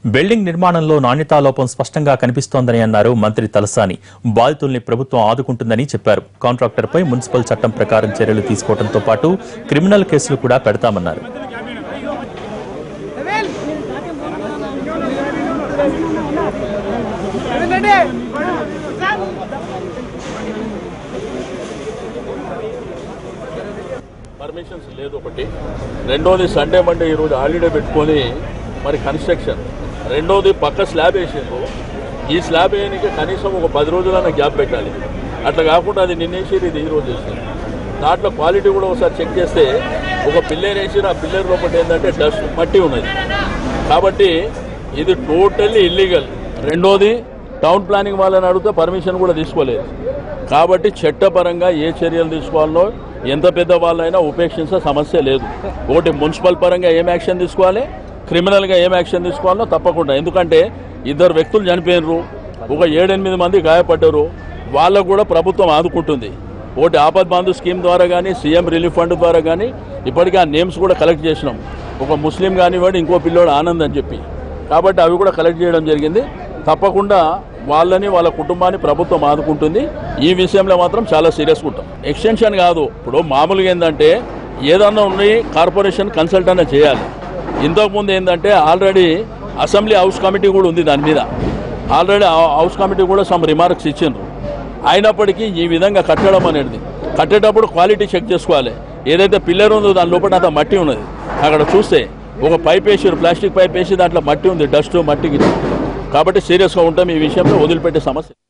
building నిర్మాణంలో నాణ్యతా లోపం స్పష్టంగా కనిపిస్తోందని అన్నారు మంత్రి తలసాని బాధితుల్ని ప్రభుత్వం ఆదుకుంటుందని చెప్పారు కాంట్రాక్టర్పై మున్సిపల్ చట్టం ప్రకారం చర్యలు తీసుకోవడంతో పాటు క్రిమినల్ కేసులు కూడా పెడతామన్నారు పర్మిషన్స్ లేదు ఒకటి రెండోది సండే మండే ఈరోజు హాలిడే పెట్టుకొని మరి కన్స్ట్రక్షన్ రెండోది పక్క స్లాబ్ వేసిండ్రు ఈ స్లాబ్ వేయడానికి కనీసం ఒక పది రోజులైనా గ్యాప్ పెట్టాలి అట్లా కాకుండా అది నిన్నేసేది ఇది ఈ రోజు చేసింది దాంట్లో క్వాలిటీ కూడా ఒకసారి చెక్ చేస్తే ఒక పిల్లర్ వేసిన ఆ పిల్లర్ లోపల ఏంటంటే డస్ట్ మట్టి ఉన్నది కాబట్టి ఇది టోటల్లీ ఇల్లీగల్ రెండోది టౌన్ ప్లానింగ్ వాళ్ళని అడిగితే పర్మిషన్ కూడా తీసుకోలేదు కాబట్టి చట్టపరంగా ఏ చర్యలు తీసుకోవాలనో ఎంత పెద్ద వాళ్ళైనా ఉపేక్షించే సమస్య లేదు ఒకటి మున్సిపల్ పరంగా ఏం యాక్షన్ తీసుకోవాలి క్రిమినల్గా ఏం యాక్షన్ తీసుకోవాలో తప్పకుండా ఎందుకంటే ఇద్దరు వ్యక్తులు చనిపోయినరు ఒక ఏడెనిమిది మంది గాయపడ్డారు వాళ్ళకు కూడా ప్రభుత్వం ఆదుకుంటుంది ఒకటి ఆపద్ బంధు స్కీమ్ ద్వారా కానీ సీఎం రిలీఫ్ ఫండ్ ద్వారా కానీ ఇప్పటికీ ఆ నేమ్స్ కూడా కలెక్ట్ చేసినాం ఒక ముస్లిం కానివ్వండి ఇంకో పిల్లోడు ఆనంద్ అని చెప్పి కాబట్టి అవి కూడా కలెక్ట్ చేయడం జరిగింది తప్పకుండా వాళ్ళని వాళ్ళ కుటుంబాన్ని ప్రభుత్వం ఆదుకుంటుంది ఈ విషయంలో మాత్రం చాలా సీరియస్గా ఉంటాం ఎక్స్టెన్షన్ కాదు ఇప్పుడు మామూలుగా ఏంటంటే ఏదన్నా ఉన్నాయి కార్పొరేషన్ కన్సల్ట్ అన్న చేయాలి ఇంతకుముందు ఏంటంటే ఆల్రెడీ అసెంబ్లీ హౌస్ కమిటీ కూడా ఉంది దాని మీద ఆల్రెడీ హౌస్ కమిటీ కూడా సమ్ రిమార్క్స్ ఇచ్చిండ్రు అయినప్పటికీ ఈ విధంగా కట్టడం అనేది కట్టేటప్పుడు క్వాలిటీ చెక్ చేసుకోవాలి ఏదైతే పిల్లర్ ఉందో దాని లోపల అంత మట్టి ఉన్నది అక్కడ చూస్తే ఒక పైప్ వేసి ప్లాస్టిక్ పైప్ వేసి దాంట్లో మట్టి ఉంది డస్ట్ మట్టికి కాబట్టి సీరియస్గా ఉంటాం ఈ విషయంలో వదిలిపెట్టే సమస్య